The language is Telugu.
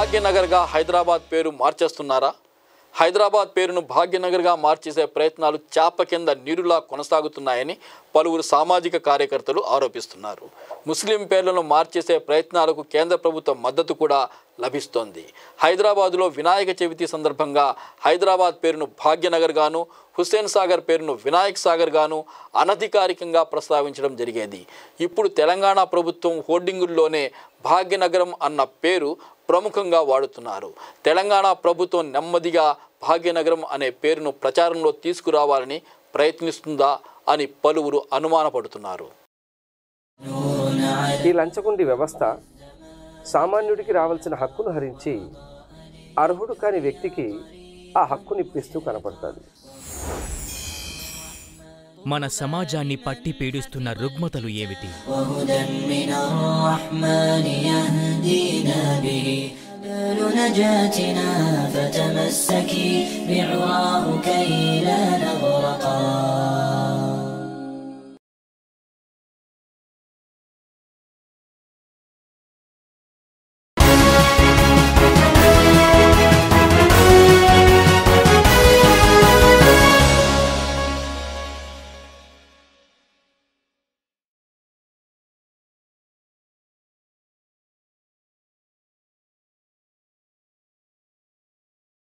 భాగ్యనగర్గా హైదరాబాద్ పేరు మార్చేస్తున్నారా హైదరాబాద్ పేరును భాగ్యనగర్గా మార్చేసే ప్రయత్నాలు చాప కింద నీరులా కొనసాగుతున్నాయని పలువురు సామాజిక కార్యకర్తలు ఆరోపిస్తున్నారు ముస్లిం పేర్లను మార్చేసే ప్రయత్నాలకు కేంద్ర ప్రభుత్వ మద్దతు కూడా లభిస్తోంది హైదరాబాదులో వినాయక చవితి సందర్భంగా హైదరాబాద్ పేరును భాగ్యనగర్ గాను హుస్సేన్ సాగర్ పేరును వినాయక్ సాగర్ గాను అనధికారికంగా ప్రస్తావించడం జరిగేది ఇప్పుడు తెలంగాణ ప్రభుత్వం హోర్డింగుల్లోనే భాగ్యనగరం అన్న పేరు ప్రముఖంగా వాడుతున్నారు తెలంగాణ ప్రభుత్వం నెమ్మదిగా భాగ్యనగరం అనే పేరును ప్రచారంలో తీసుకురావాలని ప్రయత్నిస్తుందా అని పలువురు అనుమానపడుతున్నారు ఈ లంచగొండి వ్యవస్థ సామాన్యుడికి రావాల్సిన హక్కును హరించి అర్హుడు కాని వ్యక్తికి ఆ హక్కునిప్పిస్తూ కనపడుతుంది మన సమాజాన్ని పట్టి పీడిస్తున్న రుగ్మతలు ఏమిటి وهدى من الرحمن يهدينا به بال نجاتنا فتمسكي بعراه كي لا نغرقا